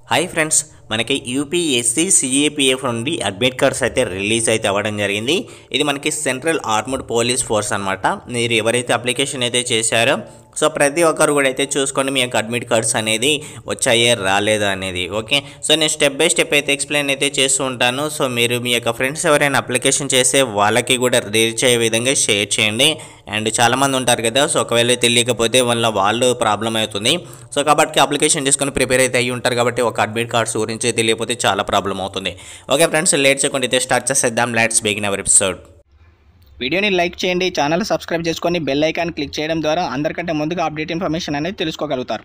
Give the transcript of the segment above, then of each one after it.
hi friends మనకి UPSC CAPF నుండి admit cards అయితే రిలీజ్ అయితే అవ్వడం జరిగింది ఇది మనకి సెంట్రల్ ఆర్మ్డ్ పోలీస్ ఫోర్స్ అనమాట మీరు ఎవరైతే అప్లికేషన్ అయితే చేశారో సో ప్రతి ఒక్కరు కూడా అయితే చూసుకోండి మీ యొక్క అడ్మిట్ కార్డ్స్ అనేది వచ్చాయే రాలేదా అనేది ఓకే సో నేను స్టెప్ బై స్టెప్ అయితే ఎక్స్ప్లెయిన్ అయితే చేస్తూ ఉంటాను సో మీరు మీ యొక్క ఫ్రెండ్స్ ఎవరైనా అప్లికేషన్ చేస్తే వాళ్ళకి కూడా రీచ్ అయ్యే విధంగా షేర్ చేయండి అండ్ చాలామంది ఉంటారు కదా సో ఒకవేళ తెలియకపోతే వాళ్ళ వాళ్ళు ప్రాబ్లం అవుతుంది సో కాబట్టి అప్లికేషన్ చేసుకొని ప్రిపేర్ అయితే అయ్యి ఉంటారు కాబట్టి ఒక అడ్మిట్ కార్డ్స్ గురించి తెలియకపోతే చాలా ప్రాబ్లం అవుతుంది ఓకే ఫ్రెండ్స్ లేట్ చేయకుండా అయితే స్టార్ట్ చేసేద్దాం లెట్స్ బిగిన్ అవర్ ఎపిసోడ్ వీడియోని లైక్ చేయండి ఛానల్ సబ్స్క్రైబ్ చేసుకొని బెల్ ఐకాన్ క్లిక్ చేయడం ద్వారా అందరికంటే ముందుగా అప్డేట్ ఇన్ఫర్మేషన్ అనేది తెలుసుకోగలుగుతారు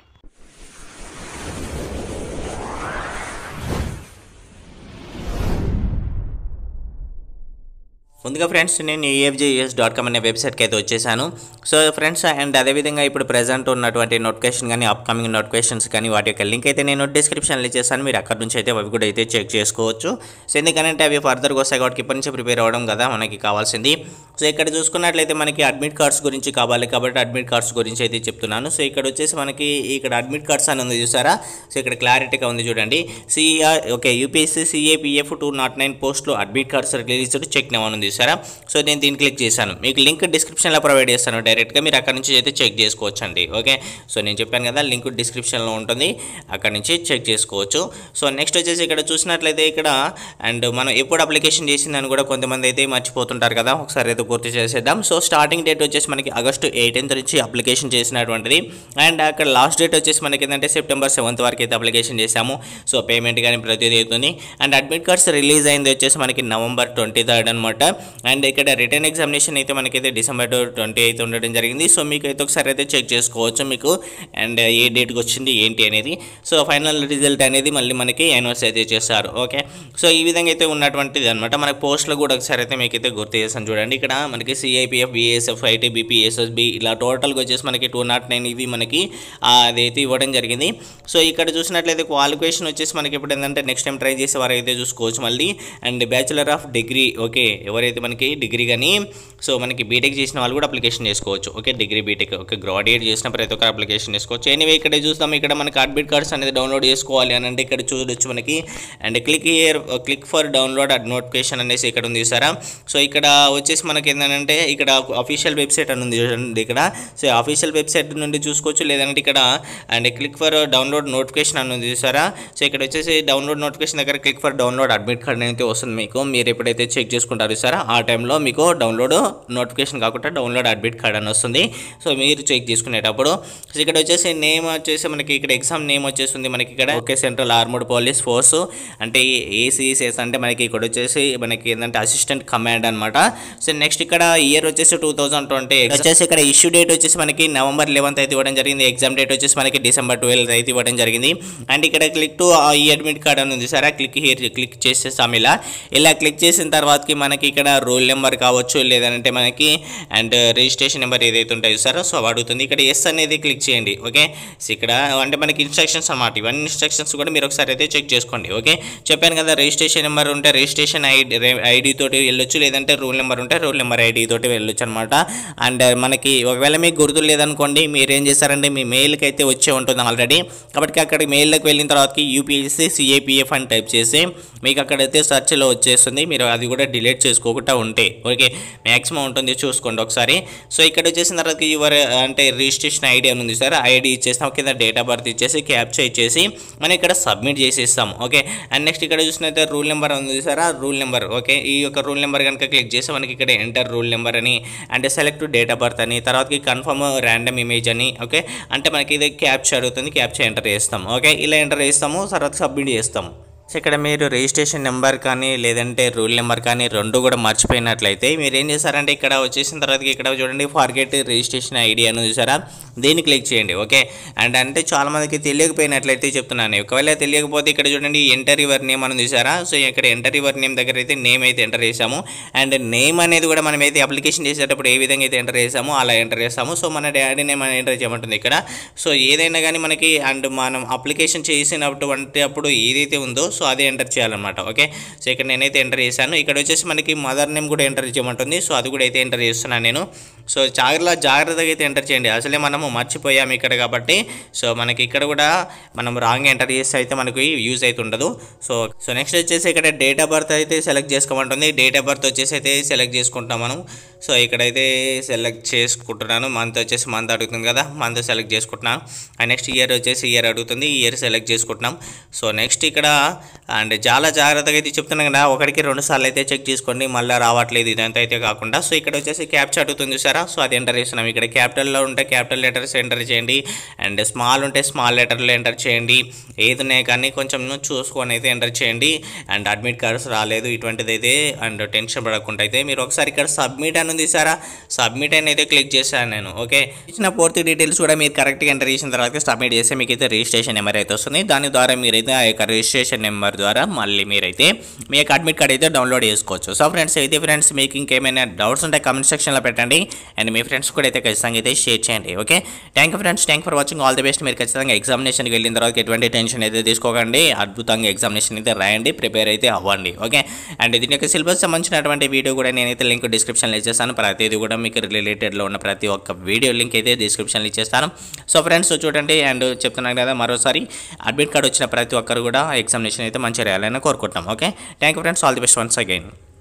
ముందుగా ఫ్రెండ్స్ నేను యూఎఫ్జేఎస్ డాట్ కామ్ అనే వెబ్సైట్కి అయితే వచ్చేసాను సో ఫ్రెండ్స్ అండ్ అదేవిధంగా ఇప్పుడు ప్రజెంట్ ఉన్నటువంటి నోటిఫికేషన్ కానీ అప్కమింగ్ నోటిఫికేషన్స్ కానీ వాటి యొక్క లింక్ అయితే నేను డిస్క్రిప్షన్లో ఇచ్చేసాను మీరు అక్కడ నుంచి అయితే అవి కూడా అయితే చెక్ చేసుకోవచ్చు సో ఎందుకంటే అవి ఫర్దర్గా వస్తాయి కాబట్టి ఇప్పటి నుంచి ప్రిపేర్ అవ్వడం కదా మనకి కావాల్సింది సో ఇక్కడ చూసుకున్నట్లయితే మనకి అడ్మిట్ కార్డ్స్ గురించి కావాలి కాబట్టి అడ్మిట్ కార్డ్స్ గురించి అయితే చెప్తున్నాను సో ఇక్కడ వచ్చేసి మనకి ఇక్కడ అడ్మిట్ కార్డ్స్ అని ఉంది చూసారా సో ఇక్కడ క్లారిటీగా ఉంది చూడండి CR okay UPSC CAPF two not nine పోస్ట్లో అడ్మిట్ కార్డ్స్ రిలీజ్ చెక్ నెవన్ ఉంది చూసారా సో నేను దీన్ని క్లిక్ చేశాను మీకు లింక్ డిస్క్రిప్షన్లో ప్రొవైడ్ చేస్తాను డైరెక్ట్గా మీరు అక్కడ నుంచి అయితే చెక్ చేసుకోవచ్చు అండి ఓకే సో నేను చెప్పాను కదా లింక్ డిస్క్రిప్షన్లో ఉంటుంది అక్కడ నుంచి చెక్ చేసుకోవచ్చు సో నెక్స్ట్ వచ్చేసి ఇక్కడ చూసినట్లయితే ఇక్కడ అండ్ మనం ఎప్పుడు అప్లికేషన్ చేసిందని కూడా కొంతమంది అయితే మర్చిపోతుంటారు కదా ఒకసారి అయితే గుర్తు చేసేద్దాం సో స్టార్టింగ్ డేట్ వచ్చేసి మనకి ఆగస్టు ఎయిటీన్త్ నుంచి అప్లికేషన్ చేసినటువంటిది అండ్ అక్కడ లాస్ట్ డేట్ వచ్చేసి మనకి ఏంటంటే సెప్టెంబర్ సెవెంత్ వరకు అయితే అప్లికేషన్ చేశాము సో పేమెంట్ కానీ ప్రతిదీ అవుతుంది అండ్ అడ్మిట్ కార్డ్స్ రిలీజ్ అయింది వచ్చేసి మనకి నవంబర్ ట్వంటీ థర్డ్ అనమాట అండ్ ఇక్కడ రిటర్న్ ఎగ్జామినేషన్ అయితే మనకైతే డిసెంబర్ ట్వంటీ అయితే ఉండడం జరిగింది సో మీకు అయితే ఒకసారి అయితే చెక్ చేసుకోవచ్చు మీకు అండ్ ఏ డేట్కి వచ్చింది ఏంటి అనేది సో ఫైనల్ రిజల్ట్ అనేది మళ్ళీ మనకి అనౌన్స్ అయితే చేస్తారు ఓకే సో ఈ విధంగా అయితే ఉన్నటువంటిది అనమాట మనకి పోస్ట్లో కూడా ఒకసారి అయితే మీకు అయితే గుర్తు చేస్తాను చూడండి ఇక్కడ మనకి CIPF BSF ITBP SSB ఇలా టోటల్గా వచ్చేసి మనకి టూ నాట్ నైన్ ఇవి మనకి ఆ, అదైతే ఇవ్వడం జరిగింది సో ఇక్కడ చూసినట్లయితే క్వాలిఫికేషన్ వచ్చేసి మనకి ఇప్పుడు ఏంటంటే నెక్స్ట్ టైం ట్రై చేసే వారు అయితే చూసుకోవచ్చు మళ్ళీ and bachelor of degree okay ఎవరైతే మనకి డిగ్రీ కానీ సో మనకి బీటెక్ చేసిన వాళ్ళు కూడా అప్లికేషన్ చేసుకోవచ్చు okay degree BTech okay graduate చేసిన ప్రతి ఒక్కరు అప్లికేషన్ చేసుకోవచ్చు ఎనీవే ఇక్కడ చూస్తాం ఇక్కడ మనకి అడ్మిట్ కార్డ్స్ అనేది డౌన్లోడ్ చేసుకోవాలి అని అంటే ఇక్కడ చూడొచ్చు మనకి and click here click for download ad notification అనేసి ఇక్కడ ఉంది సారా సో ఇక్కడ వచ్చేసి మనకి ఏంటంటే ఇక్కడ అఫీషియల్ వెబ్సైట్ అని ఉంది చూడండి ఇక్కడ సో అఫీషియల్ వెబ్సైట్ నుండి చూసుకోవచ్చు లేదంటే ఇక్కడ and click for download notification అని ఉంది చూసారా సో ఇక్కడ వచ్చేసి డౌన్లోడ్ నోటిఫికేషన్ దగ్గర click for download admit card అయితే వస్తుంది మీకు మీరు ఎప్పుడైతే చెక్ చేసుకుంటారు సారా ఆ టైంలో మీకు డౌన్లోడ్ నోటిఫికేషన్ కాకుండా డౌన్లోడ్ అడ్మిట్ కార్డ్ అని వస్తుంది సో మీరు చెక్ చేసుకునేటప్పుడు సో ఇక్కడ వచ్చేసి నేమ్ వచ్చేసి మనకి ఇక్కడ ఎగ్జామ్ నేమ్ వచ్చేసింది మనకి ఇక్కడ okay central armed police force అంటే ఏసీసీఎస్ అంటే మనకి ఇక్కడ వచ్చేసి మనకి ఏంటంటే అసిస్టెంట్ కమాండ్ అనమాట సో నెక్స్ట్ ఇక్కడ ఇయర్ వచ్చేసి టూ థౌసండ్ ట్వంటీ వచ్చేసి ఇక్కడ ఇష్యూ డేట్ వచ్చేసి మనకి నవంబర్ లెవెన్త్ అయితే ఇవ్వడం జరిగింది ఎగ్జామ్ డేట్ వచ్చేసి మనకి డిసెంబర్ ట్వెల్త్ అయితే ఇవ్వడం జరిగింది అండ్ ఇక్కడ క్లిక్ టు ఈ అడ్మిట్ కార్డ్ అని ఉంది సార్ క్లిక్ హియర్ క్లిక్ చేసేస్తాం ఇలా ఇలా క్లిక్ చేసిన తర్వాతకి మనకి ఇక్కడ రోల్ నెంబర్ కావచ్చు లేదంటే మనకి అండ్ రిజిస్ట్రేషన్ నెంబర్ ఏదైతే ఉంటాయో సార్ సో అడుగుతుంది ఇక్కడ ఎస్ అనేది క్లిక్ చేయండి ఓకే సో ఇక్కడ అంటే మనకి ఇన్స్ట్రక్షన్స్ అన్నమాట ఇవన్నీ ఇన్స్ట్రక్షన్స్ కూడా మీరు ఒకసారి అయితే చెక్ చేసుకోండి ఓకే చెప్పాను కదా రిజిస్ట్రేషన్ నెంబర్ ఉంటే రిజిస్ట్రేషన్ ఐడి ఐడి తోటి వెళ్ళొచ్చు లేదంటే రూల్ నెంబర్ ఉంటే రూల్ నెంబర్ ఐడి తోటి వెళ్ళొచ్చు అనమాట అండ్ మనకి ఒకవేళ మీకు గుర్తు లేదనుకోండి మీరు ఏం చేస్తారంటే మీ మెయిల్కి అయితే వచ్చే ఉంటుంది ఆల్రెడీ కాబట్టి అక్కడికి మెయిల్లోకి వెళ్ళిన తర్వాతకి యూపీఎస్సీ సిఏపిఎఫ్ అని టైప్ చేసి మీకు అక్కడైతే సెర్చ్లో వచ్చేస్తుంది మీరు అది కూడా డిలీట్ చేసుకోకుండా ఉంటే ఓకే మ్యాక్సిమం ఉంటుంది చూసుకోండి ఒకసారి సో ఇక్కడ వచ్చేసిన తర్వాత యువర్ అంటే రిజిస్ట్రేషన్ ఐడి అని ఉంది సార్ ఐడి ఇచ్చేస్తాం కింద డేట్ ఆఫ్ బర్త్ ఇచ్చేసి క్యాప్చర్ ఇచ్చేసి మనం ఇక్కడ సబ్మిట్ చేసేస్తాం ఓకే అండ్ నెక్స్ట్ ఇక్కడ చూసినైతే రూల్ నెంబర్ ఉంది సార్ ఆ రూల్ నెంబర్ ఓకే ఈ యొక్క రూల్ నెంబర్ కనుక క్లిక్ చేస్తే మనకి ఇక్కడ ఎంటర్ రూల్ నెంబర్ అని అంటే సెలెక్ట్ డేట్ ఆఫ్ బర్త్ అని తర్వాతకి కన్ఫర్మ్ ర్యాండమ్ ఇమేజ్ అని ఓకే అంటే మనకి ఇది క్యాప్చర్ అడుగుతుంది క్యాప్చర్ ఎంటర్ చేస్తాం ఓకే ఇలా ఎంటర్ చేస్తాము తర్వాత సబ్మిట్ చేస్తాం సో ఇక్కడ మీరు రిజిస్ట్రేషన్ నెంబర్ కానీ లేదంటే రూల్ నెంబర్ కానీ రెండు కూడా మర్చిపోయినట్లయితే మీరు ఏం చేస్తారంటే ఇక్కడ వచ్చేసిన తర్వాత ఇక్కడ చూడండి ఫార్గెట్ రిజిస్ట్రేషన్ ఐడి అని చూసారా దీన్ని క్లిక్ చేయండి ఓకే అండ్ అంటే చాలా మందికి తెలియకపోయినట్లయితే చెప్తున్నాను ఒకవేళ తెలియకపోతే ఇక్కడ చూడండి ఎంటర్ యువర్ నేమ్ అని చూసారా సో ఇక్కడ ఎంటర్ యువర్ నేమ్ దగ్గర అయితే నేమ్ అయితే ఎంటర్ చేసాము అండ్ నేమ్ అనేది కూడా మనం అయితే అప్లికేషన్ చేసేటప్పుడు ఏ విధంగా అయితే ఎంటర్ చేసామో అలా ఎంటర్ చేస్తాము సో మన డాడీ నేమ్ అని ఎంటర్ చేయమంటుంది ఇక్కడ సో ఏదైనా కానీ మనకి అండ్ మనం అప్లికేషన్ చేసినటువంటి అప్పుడు ఏదైతే ఉందో సో సో అది ఎంటర్ చేయాలన్నమాట ఓకే సో ఇక్కడ నేనైతే ఎంటర్ చేశాను ఇక్కడ వచ్చేసి మనకి మదర్ నేమ్ కూడా ఎంటర్ చేయమంటుంది సో అది కూడా అయితే ఎంటర్ చేస్తున్నాను నేను సో జాగ్రత్త జాగ్రత్తగా అయితే ఎంటర్ చేయండి అసలే మనము మర్చిపోయాము ఇక్కడ కాబట్టి సో మనకి ఇక్కడ కూడా మనం రాంగ్ ఎంటర్ చేస్తే అయితే మనకి యూజ్ అయితే ఉండదు సో సో నెక్స్ట్ వచ్చేసి ఇక్కడ డేట్ ఆఫ్ బర్త్ అయితే సెలెక్ట్ చేసుకోమంటుంది డేట్ ఆఫ్ బర్త్ వచ్చేసి అయితే సెలెక్ట్ చేసుకుంటాం మనం సో ఇక్కడైతే సెలెక్ట్ చేసుకుంటున్నాను మంత్ వచ్చేసి మంత్ అడుగుతుంది కదా మంత్ సెలెక్ట్ చేసుకుంటున్నాను అండ్ నెక్స్ట్ ఇయర్ వచ్చేసి ఇయర్ అడుగుతుంది ఇయర్ సెలెక్ట్ చేసుకుంటున్నాం సో నెక్స్ట్ ఇక్కడ అండ్ చాలా జాగ్రత్తగా అయితే చెప్తున్నాం కదా ఒకటికి రెండు సార్లు అయితే చెక్ చేసుకోండి మళ్ళీ రావట్లేదు ఇదంతా అయితే కాకుండా సో ఇక్కడ వచ్చేసి క్యాప్చర్ అడుగుతుంది చూసారా సో అది ఎంటర్ చేస్తున్నాం ఇక్కడ క్యాపిటల్లో ఉంటే క్యాపిటల్ లెటర్స్ ఎంటర్ చేయండి అండ్ స్మాల్ ఉంటే స్మాల్ లెటర్లు ఎంటర్ చేయండి ఏది ఉన్నాయి కానీ కొంచెం చూసుకొని అయితే ఎంటర్ చేయండి అండ్ అడ్మిట్ కార్డ్స్ రాలేదు ఇటువంటిది అయితే అండ్ టెన్షన్ పడకుండా అయితే మీరు ఒకసారి ఇక్కడ సబ్మిట్ అని ఉంది సారా సబ్మిట్ అని అయితే క్లిక్ చేశాను నేను ఓకే ఇచ్చిన పూర్తి డీటెయిల్స్ కూడా మీరు కరెక్ట్గా ఎంటర్ చేసిన తర్వాత సబ్మిట్ చేస్తే మీకు అయితే రిజిస్ట్రేషన్ నెంబర్ అయితే వస్తుంది దాని ద్వారా మీరైతే ఆ యొక్క రిజిస్ట్రేషన్ నెంబర్ ద్వారా మళ్ళీ మీరైతే మీ యొక్క అడ్మిట్ కార్డ్ అయితే డౌన్లోడ్ చేసుకోవచ్చు సో ఫ్రెండ్స్ అయితే ఫ్రెండ్స్ మీకు ఇంకేమైనా డౌట్స్ ఉంటే కామెంట్ సెక్షన్లో పెట్టండి అండ్ మీ ఫ్రెండ్స్ కూడా అయితే ఖచ్చితంగా అయితే షేర్ చేయండి okay thank you friends thank for watching all the best మీరు ఖచ్చితంగా ఎగ్జామినేషన్కి వెళ్ళిన తర్వాత ఎటువంటి టెన్షన్ అయితే తీసుకోకండి అద్భుతంగా ఎగ్జామినేషన్ అయితే రాయండి ప్రిపేర్ అయితే అవ్వండి ఓకే అండ్ దీని యొక్క సిలబస్ సంబంధించినటువంటి వీడియో కూడా నేనైతే లింక్ డిస్క్రిప్షన్లో ఇచ్చేస్తాను ప్రతిదీ కూడా మీకు రిలేటెడ్లో ఉన్న ప్రతి ఒక్క వీడియో లింక్ అయితే డిస్క్రిప్షన్లో ఇచ్చేస్తాను సో ఫ్రెండ్స్ చూడండి అండ్ చెప్తున్నాను కదా మరోసారి అడ్మిట్ కార్డ్ వచ్చిన ప్రతి ఒక్కరు కూడా ఎగ్జామినేషన్ అయితే మంచిగా రాయాలని కోరుకుంటున్నాం okay thank you friends all the best once again